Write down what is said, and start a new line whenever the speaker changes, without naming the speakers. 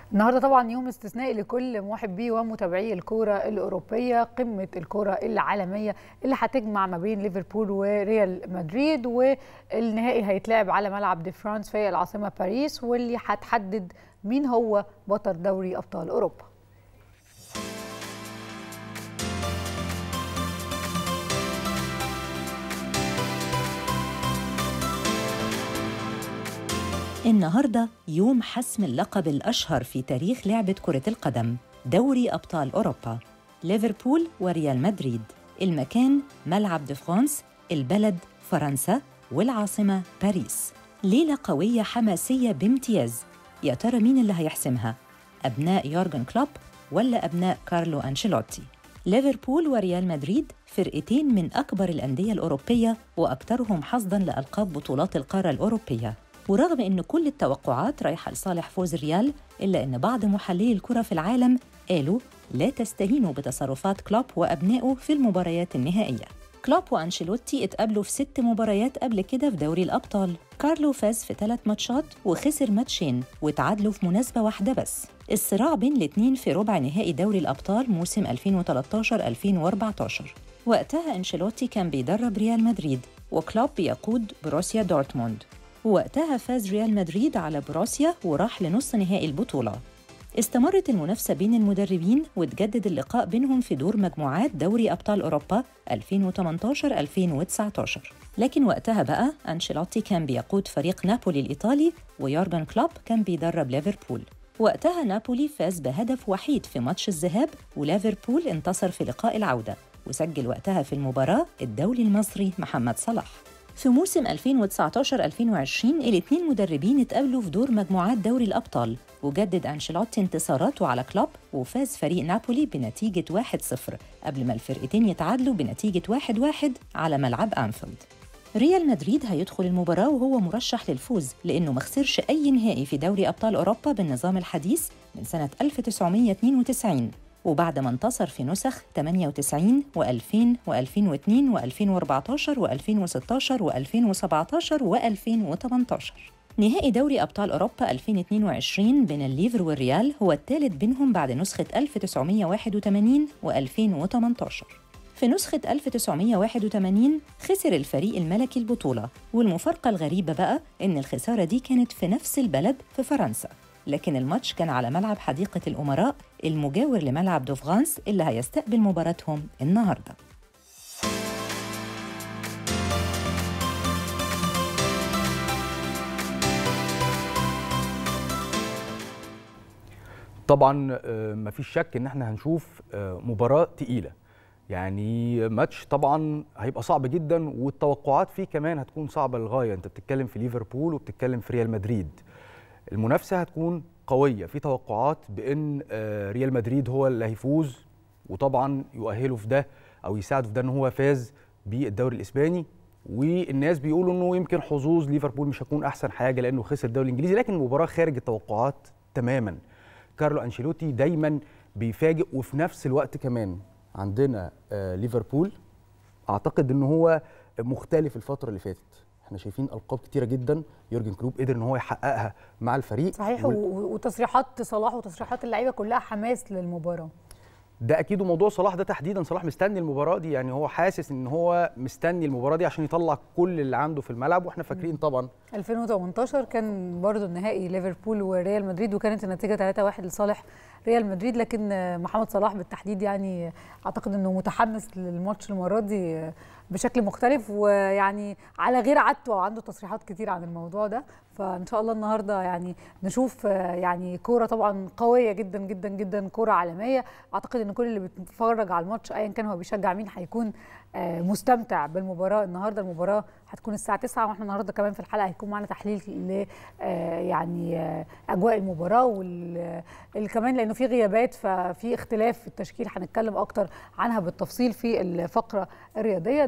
النهارده طبعا يوم استثنائي لكل محبي ومتابعي الكوره الاوروبيه قمه الكوره العالميه اللي هتجمع ما بين ليفربول وريال مدريد والنهائي هيتلعب على ملعب دي فرانس في العاصمه باريس واللي هتحدد مين هو بطل دوري ابطال اوروبا
النهارده يوم حسم اللقب الأشهر في تاريخ لعبة كرة القدم دوري أبطال أوروبا ليفربول وريال مدريد المكان ملعب دي فرانس البلد فرنسا والعاصمة باريس ليلة قوية حماسية بامتياز يا ترى مين اللي هيحسمها؟ أبناء يورجن كلوب ولا أبناء كارلو أنشيلوتي؟ ليفربول وريال مدريد فرقتين من أكبر الأندية الأوروبية وأكثرهم حظاً لألقاب بطولات القارة الأوروبية ورغم ان كل التوقعات رايحه لصالح فوز الريال الا ان بعض محللي الكره في العالم قالوا لا تستهينوا بتصرفات كلوب وابنائه في المباريات النهائيه كلوب وانشيلوتي اتقابلوا في ست مباريات قبل كده في دوري الابطال كارلو فاز في ثلاث ماتشات وخسر ماتشين وتعادلوا في مناسبه واحده بس الصراع بين الاثنين في ربع نهائي دوري الابطال موسم 2013 2014 وقتها انشيلوتي كان بيدرب ريال مدريد وكلوب بيقود بروسيا دورتموند ووقتها فاز ريال مدريد على بروسيا وراح لنص نهائي البطولة استمرت المنافسة بين المدربين وتجدد اللقاء بينهم في دور مجموعات دوري أبطال أوروبا 2018-2019 لكن وقتها بقى أنشيلوتي كان بيقود فريق نابولي الإيطالي ويورجن كلوب كان بيدرب ليفربول وقتها نابولي فاز بهدف وحيد في ماتش الذهاب وليفربول انتصر في لقاء العودة وسجل وقتها في المباراة الدولي المصري محمد صلاح في موسم 2019-2020 الاثنين مدربين اتقابلوا في دور مجموعات دوري الأبطال وجدد أنشيلوتي انتصاراته على كلوب وفاز فريق نابولي بنتيجة 1-0 قبل ما الفرقتين يتعادلوا بنتيجة 1-1 على ملعب أنفيلد ريال مدريد هيدخل المباراة وهو مرشح للفوز لأنه ما خسرش أي نهائي في دوري أبطال أوروبا بالنظام الحديث من سنة 1992 وبعد ما انتصر في نسخ 98 و2000 و2002 و2014 و2016 و2017 و2018 نهائي دوري أبطال أوروبا 2022 بين الليفر والريال هو الثالث بينهم بعد نسخة 1981 و2018 في نسخة 1981 خسر الفريق الملكي البطولة والمفارقة الغريبة بقى إن الخسارة دي كانت في نفس البلد في فرنسا لكن الماتش كان على ملعب حديقة الأمراء المجاور لملعب دو فرانس اللي هيستقبل مباراتهم النهارده
طبعا مفيش شك ان احنا هنشوف مباراه تقيله يعني ماتش طبعا هيبقى صعب جدا والتوقعات فيه كمان هتكون صعبه للغايه انت بتتكلم في ليفربول وبتتكلم في ريال مدريد المنافسه هتكون قويه في توقعات بان ريال مدريد هو اللي هيفوز وطبعا يؤهله في ده او يساعده في ده ان هو فاز بالدوري الاسباني والناس بيقولوا انه يمكن حظوظ ليفربول مش هتكون احسن حاجه لانه خسر الدوري الانجليزي لكن المباراه خارج التوقعات تماما كارلو انشيلوتي دايما بيفاجئ وفي نفس الوقت كمان عندنا ليفربول اعتقد ان هو مختلف الفتره اللي فاتت احنا شايفين القاب كتيره جدا يورجن كلوب قدر ان هو يحققها مع الفريق
صحيح وال... وتصريحات صلاح وتصريحات اللعيبه كلها حماس للمباراه
ده اكيد وموضوع صلاح ده تحديدا صلاح مستني المباراه دي يعني هو حاسس ان هو مستني المباراه دي عشان يطلع كل اللي عنده في الملعب واحنا فاكرين طبعا
2018 كان برضو النهائي ليفربول وريال مدريد وكانت النتيجه 3-1 لصالح ريال مدريد لكن محمد صلاح بالتحديد يعني اعتقد انه متحمس للماتش المره دي بشكل مختلف ويعني على غير عادته وعنده تصريحات كتير عن الموضوع ده فان شاء الله النهارده يعني نشوف يعني كوره طبعا قويه جدا جدا جدا كوره عالميه اعتقد ان كل اللي بيتفرج على الماتش ايا كان هو بيشجع مين هيكون مستمتع بالمباراه النهارده المباراه هتكون الساعه 9 واحنا النهارده كمان في الحلقه هيكون معانا تحليل ل يعني اجواء المباراه وكمان لانه في غيابات ففي اختلاف في التشكيل هنتكلم اكتر عنها بالتفصيل في الفقره الرياضيه